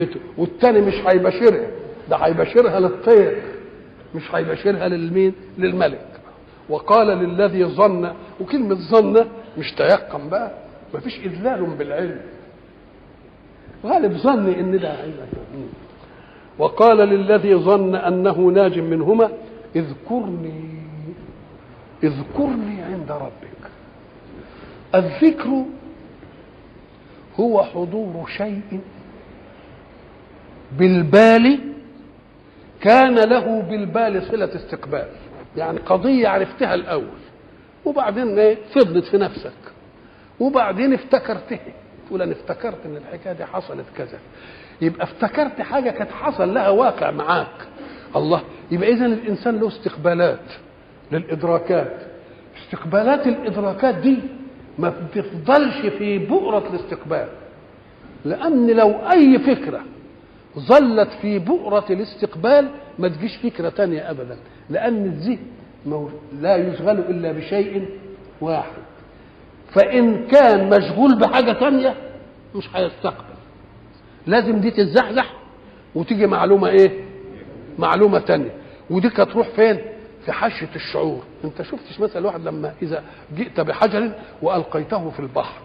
والتاني مش هيباشرها ده هيباشرها للطير مش هيباشرها للمين للملك وقال للذي ظن وكلمة ظن مش تيقن بقى مفيش إذلال بالعلم غالب ظني ان ده هيبقى كده. وقال للذي ظن انه ناج منهما اذكرني اذكرني عند ربك الذكر هو حضور شيء بالبال كان له بالبال صلة استقبال يعني قضية عرفتها الأول وبعدين ايه فضلت في نفسك وبعدين افتكرتها تقول انا افتكرت ان الحكايه دي حصلت كذا يبقى افتكرت حاجه كانت حصل لها واقع معاك الله يبقى اذا الانسان له استقبالات للادراكات استقبالات الادراكات دي ما بتفضلش في بؤره الاستقبال لان لو اي فكره ظلت في بؤرة الاستقبال ما تجيش فكرة تانية أبدا لأن الذهن لا يشغل إلا بشيء واحد فإن كان مشغول بحاجة تانية مش هيستقبل لازم دي تتزحزح وتيجي معلومة إيه؟ معلومة تانية ودي تروح فين؟ في حشة الشعور أنت شفتش مثلا واحد لما إذا جئت بحجر وألقيته في البحر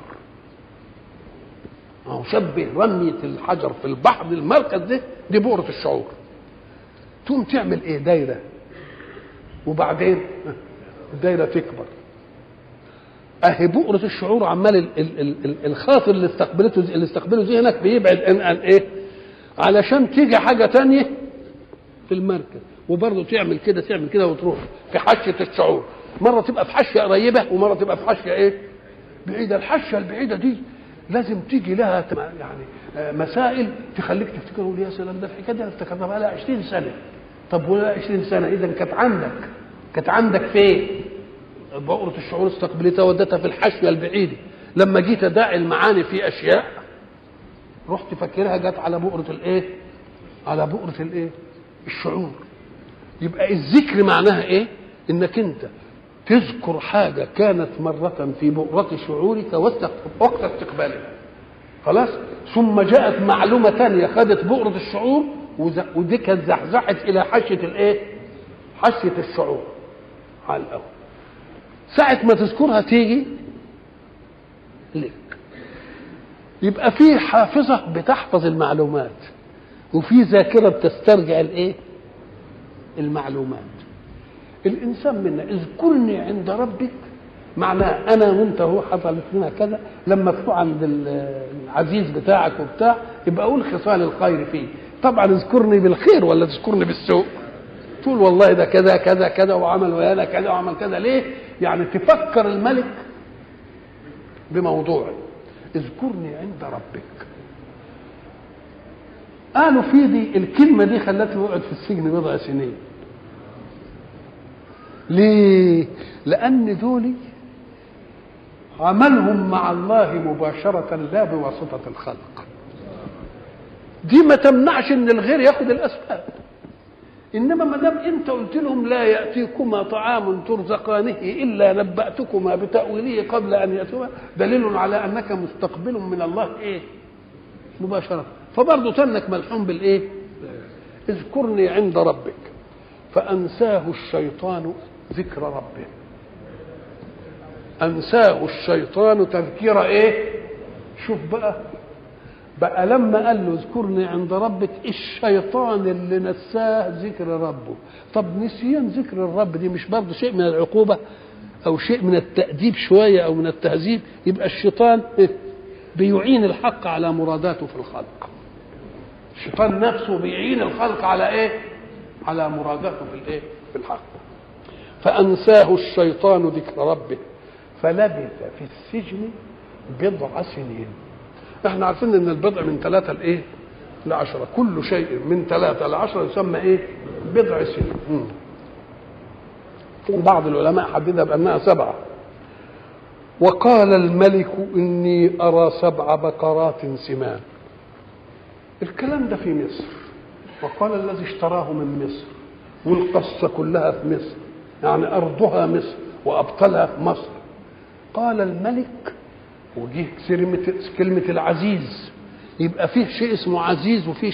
أو شبه رمية الحجر في البحر المركز ده دي بؤرة الشعور تقوم تعمل إيه دايرة وبعدين الدايرة تكبر اهي بؤرة الشعور عمال ال ال ال الخاطر اللي استقبلته اللي استقبله ذهنك بيبعد عن عن ايه؟ علشان تيجي حاجة تانية في المركز وبرضه تعمل كده تعمل كده وتروح في حشة الشعور مرة تبقى في حشة قريبة ومرة تبقى في حشة ايه؟ بعيدة الحشة البعيدة دي لازم تيجي لها يعني مسائل تخليك تفتكر يا سلام ده الحكايه دي انا افتكرتها بقى لها 20 سنه طب ولا 20 سنه اذا كانت عندك كانت عندك فين؟ بؤرة الشعور استقبلتها ودتها في الحشية البعيدة لما جيت اداعي المعاني في اشياء رحت فاكرها جت على بؤرة الايه؟ على بؤرة الايه؟ الشعور يبقى الذكر معناها ايه؟ انك انت تذكر حاجة كانت مرة في بؤرة شعورك وقت استقبالها خلاص ثم جاءت معلومة ثانية خدت بؤرة الشعور ودي كانت زحزحت إلى حشية الإيه؟ حشية الشعور على الأول ساعة ما تذكرها تيجي لك يبقى في حافظة بتحفظ المعلومات وفي ذاكرة بتسترجع الإيه؟ المعلومات الانسان منا اذكرني عند ربك معناه انا وانت هو حصلت لنا كذا لما تروح عند العزيز بتاعك وبتاع يبقى اقول خصال الخير فيه طبعا اذكرني بالخير ولا تذكرني بالسوء تقول والله ده كذا كذا كذا وعمل ويانا كذا وعمل كذا ليه يعني تفكر الملك بموضوعه اذكرني عند ربك قالوا في دي الكلمه دي خلته يقعد في السجن بضع سنين ليه؟ لأن دول عملهم مع الله مباشرة لا بواسطة الخلق دي ما تمنعش ان الغير ياخد الاسباب انما ما دام انت قلت لهم لا ياتيكما طعام ترزقانه الا نباتكما بتاويله قبل ان ياتوا دليل على انك مستقبل من الله ايه مباشره فبرضه تنك ملحوم بالايه اذكرني عند ربك فانساه الشيطان ذكر ربه انساه الشيطان تذكير ايه شوف بقى بقى لما قال له اذكرني عند ربك الشيطان اللي نساه ذكر ربه طب نسيان ذكر الرب دي مش برضه شيء من العقوبه او شيء من التاديب شويه او من التهذيب يبقى الشيطان بيعين الحق على مراداته في الخلق الشيطان نفسه بيعين الخلق على ايه على مراداته في الايه في الحق فأنساه الشيطان ذكر ربه فلبث في السجن بضع سنين احنا عارفين ان البضع من ثلاثة لايه لعشرة كل شيء من ثلاثة لعشرة يسمى ايه بضع سنين بعض العلماء حددها بأنها سبعة وقال الملك إني أرى سبع بقرات سمان الكلام ده في مصر وقال الذي اشتراه من مصر والقصة كلها في مصر يعني أرضها مصر وأبطالها في مصر قال الملك وجه كلمة كلمة العزيز يبقى فيه شيء اسمه عزيز وفيه